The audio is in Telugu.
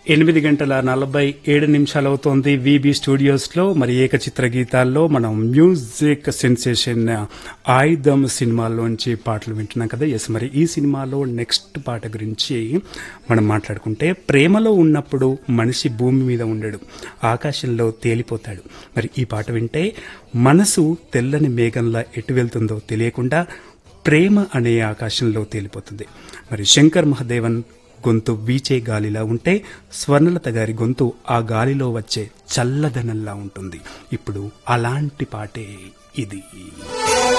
ఎనిమిది గంటల నలభై ఏడు నిమిషాలు అవుతోంది విబి స్టూడియోస్ లో మరి ఏకచిత్ర గీతాల్లో మనం మ్యూజిక్ సెన్సేషన్ ఆయుధం సినిమాలోంచి పాటలు వింటున్నాం కదా ఎస్ మరి ఈ సినిమాలో నెక్స్ట్ పాట గురించి మనం మాట్లాడుకుంటే ప్రేమలో ఉన్నప్పుడు మనిషి భూమి మీద ఉండడు ఆకాశంలో తేలిపోతాడు మరి ఈ పాట వింటే మనసు తెల్లని మేఘంలా ఎటు వెళ్తుందో తెలియకుండా ప్రేమ అనే ఆకాశంలో తేలిపోతుంది మరి శంకర్ మహదేవన్ గొంతు వీచే గాలిలా ఉంటే స్వర్ణలత గారి గొంతు ఆ గాలిలో వచ్చే చల్లదనంలా ఉంటుంది ఇప్పుడు అలాంటి పాటే ఇది